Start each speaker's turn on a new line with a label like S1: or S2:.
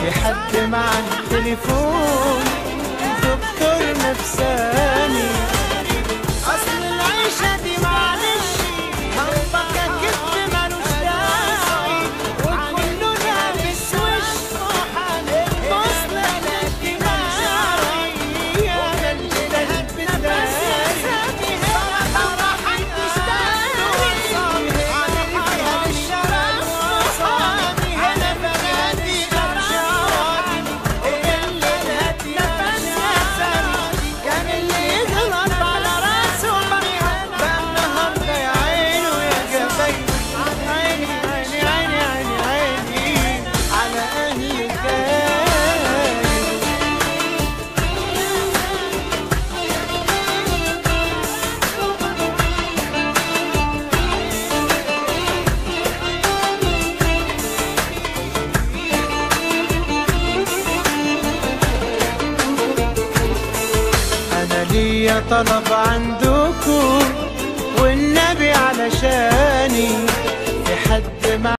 S1: في حد مع التليفون دكتور نفساني اصل العيشة دي معلش هربك كتف ملوش داعي وكله لابس وش الوصل الاجتماعي انا اللي لابس داري فرحك تشتري عليها للشراب وصامي هنا بنادي غرشاني اللي الهدي نفسي كان اللي يغلط على راسه بقى النهارده يا عيني ويا جبيني عيني عيني عيني عيني عيني على اهل كان انا ليا طلب عندكم والنبي علشاني في حد مع